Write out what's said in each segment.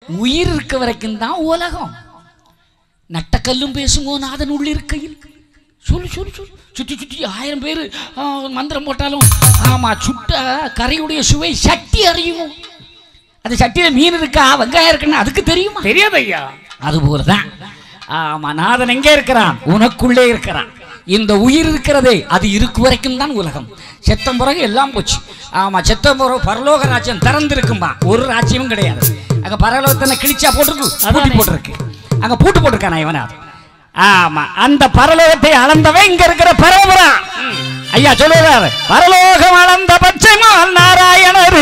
உயிர் இருக்க வரைக்கும் தான் உலகம் நட்டக்கல்லும் பேசுமோ நாதன் உள்ளிருக்கையில் சொல்லு சொல்லு சொல்லு சுற்றி சுற்றி ஆயிரம் பேர் மந்திரம் போட்டாலும் ஆமா சுட்ட கரையுடைய சுவை சட்டி அறியுமோ அது சட்டியில் மீன் இருக்கா வெங்காயம் இருக்குன்னு அதுக்கு தெரியுமா தெரியாது ஐயா அதுபோல தான் ஆமா நாதன் எங்கே இருக்கிறான் உனக்குள்ளே இருக்கிறான் இந்த உயிர் இருக்கிறதே அது இருக்கு வரைக்கும் தான் உலகம் செத்த பிறகு எல்லாம் போச்சு ஆமா செத்த பிறகு பரலோக ராஜ்யம் திறந்திருக்கும்பா ஒரு ராஜ்யமும் கிடையாது அங்க பரலோகத்தை கிழிச்சா போட்டிருக்கு பூட்டி போட்டிருக்கு அங்க பூட்டு போட்டிருக்கானா இவனா ஆமா அந்த பரலோகத்தை அளந்தவன் இங்க இருக்கிற பரமபுரா ஐயா சொல்லுறாரு பரலோகம் அளந்த பச்சைமால் நாராயணரு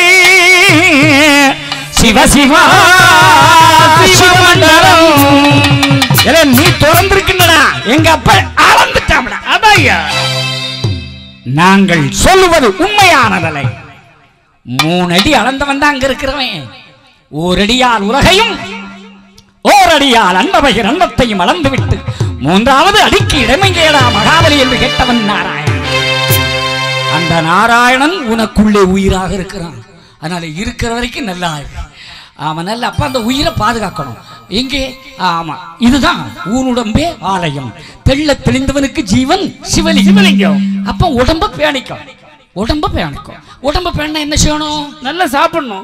சிவ சிவா சிவமண்டலம் ஏலே, நீ திறந்திருக்கின்றடா எங்க அப்ப அளந்துட்டாம்டா அதான் ஐயா நாங்கள் சொல்லுவது உண்மையானதலை மூணடி அளந்தவன் தான் அங்க இருக்கிறவன் ஓரடியால் உலகையும் ஓரடியால் அன்னபகிர் அன்னத்தையும் அளந்து விட்டு மூன்றாவது அடிக்கு இடமைங்கேடா மகாபலி என்று கேட்டவன் நாராயணன் அந்த நாராயணன் உனக்குள்ளே உயிராக இருக்கிறான் அதனால இருக்கிற வரைக்கும் நல்லா இருக்கு ஆமா நல்ல அப்ப அந்த உயிரை பாதுகாக்கணும் எங்கே ஆமா இதுதான் ஊனுடம்பே ஆலயம் தெள்ள தெளிந்தவனுக்கு ஜீவன் சிவலி சிவலிங்கம். அப்ப உடம்ப பேணிக்கும் உடம்ப பேணிக்கும் உடம்ப பேண என்ன செய்யணும் நல்லா சாப்பிடணும்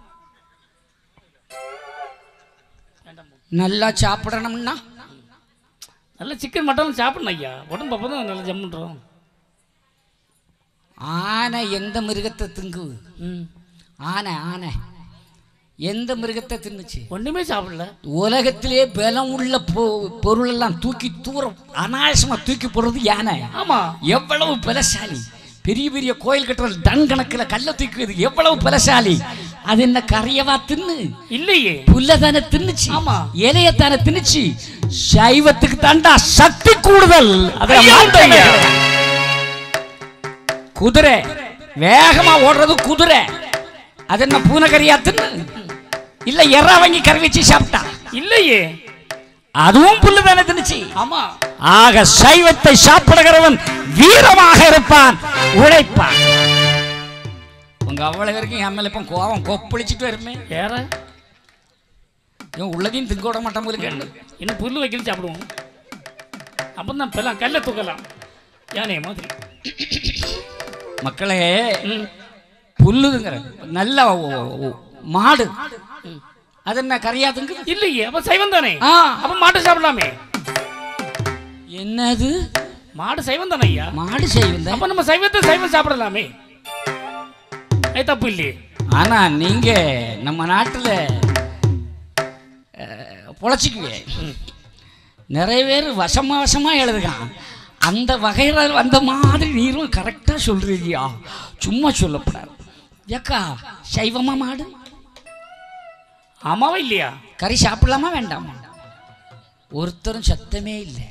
நல்லா சாப்பிடணும்னா நல்லா சிக்கன் மட்டன் சாப்பிடணும் ஐயா உடம்பு அப்போ தான் நல்லா ஜம்முன்றோம் ஆனை எந்த மிருகத்தை திங்கு ஆனை ஆனை எந்த மிருகத்தை தின்னுச்சு ஒன்றுமே சாப்பிடல உலகத்திலே பலம் உள்ள பொ- பொருள் எல்லாம் தூக்கி தூரம் அனாயசமா தூக்கி போடுறது யானை ஆமா எவ்வளவு பலசாலி பெரிய பெரிய கோயில் கட்டுறது டன் கணக்கில் கல்ல தூக்குவது எவ்வளவு பலசாலி அது என்ன கரையவா தின்னு இல்லையே புல்லதானே தின்னுச்சு ஆமா. இலையத்தானே தின்னுச்சு சைவத்துக்கு தாண்டா சக்தி கூடுதல் அதை ஐயா, மாத்தவே ஐயா. கிடையாது. குதிரை வேகமா ஓடுறது குதிரை அது என்ன பூனைக்கறியா தின்னு இல்ல எறா வாங்கி கறி வச்சு சாப்பிட்டா இல்லையே அதுவும் புல்லு தானே தின்னுச்சு ஆமா ஆக சைவத்தை சாப்பிடுகிறவன் வீரமாக இருப்பான் உழைப்பான் உங்க அவ்வளவு வரைக்கும் என் மேல இப்ப கோவம் கொப்பளிச்சுட்டு வருமே வேற இவன் உள்ளதையும் திங்க விட மாட்டான் போல கேட்டு இன்னும் புல்லு வைக்கல சாப்பிடுவோம் அப்போ தான் பெல்லாம் கல்ல தூக்கலாம் யானையை மாதிரி மக்களே ம் புல்லுதுங்கிற நல்ல ஒ- ஒ- மாடு அது என்ன கரையா திங்குது இல்லையே அப்போ சைவம் தானே ஆ அப்போ மாட்டை சாப்பிடலாமே என்னது மாடு சைவம் தானே ஐயா மாடு செய்வந்த அப்போ நம்ம சைவத்தை சைவம் சாப்பிடலாமே அது தப்பு இல்லையே ஆனா நீங்க நம்ம நாட்டுல பொழைச்சிக்குவே நிறைய பேர் வசமா வசமா எழுதுகான் அந்த வகையில வந்த மாதிரி நீரும் கரெக்டா சொல்றீங்கயா சும்மா சொல்லக்கூடாது ஏக்கா சைவமா மாடு ஆமாவா இல்லையா கறி சாப்பிடலாமா வேண்டாமா ஒருத்தரும் சத்தமே இல்லை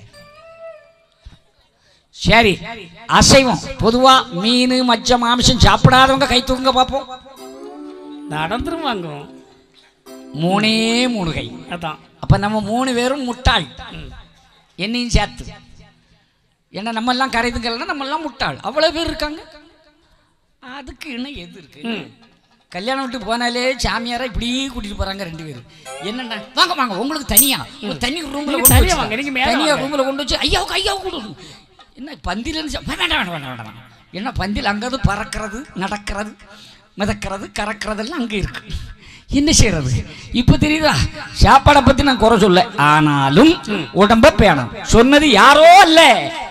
சரி அசைவம் பொதுவா மீன் மச்ச மாமிசம் சாப்பிடாதவங்க கை தூங்க பார்ப்போம் நடந்துரும் வாங்கும் மூணே மூணு கை அதான் அப்ப நம்ம மூணு பேரும் முட்டாள் என்னையும் சேர்த்து ஏன்னா நம்ம எல்லாம் கரைதுங்கள்னா நம்ம எல்லாம் முட்டாள் அவ்வளவு பேர் இருக்காங்க அதுக்கு இன்னும் எது இருக்கு ம் கல்யாணம் விட்டு போனாலே சாமியாரா இப்படி கூட்டிட்டு போறாங்க ரெண்டு பேரும் என்னண்ணா வாங்க வாங்க உங்களுக்கு தனியா ஒரு தனி ரூம்ல நீங்க கொண்டு தனியா வச்சுக்கலாம். வாங்க, நீங்க மேல தனியா வாங்க. ரூம்ல கொண்டு வச்சு ஐயாவுக்கு ஐயாவுக்கு கொடு என்ன பந்தில இருந்து சா- வேண்டாம் வேண்டாம் வேண்டாம் வேண்டாம் வேண்டாம். என்ன பந்தில் அங்கது பறக்கிறது நடக்கிறது மிதக்கிறது கறக்கிறதெல்லாம் அங்க இருக்கு என்ன செய்யறது இப்ப தெரியுதா சாப்பாடை பத்தி நான் குறை சொல்ல ஆனாலும் உடம்ப பேணும் சொன்னது யாரோ அல்ல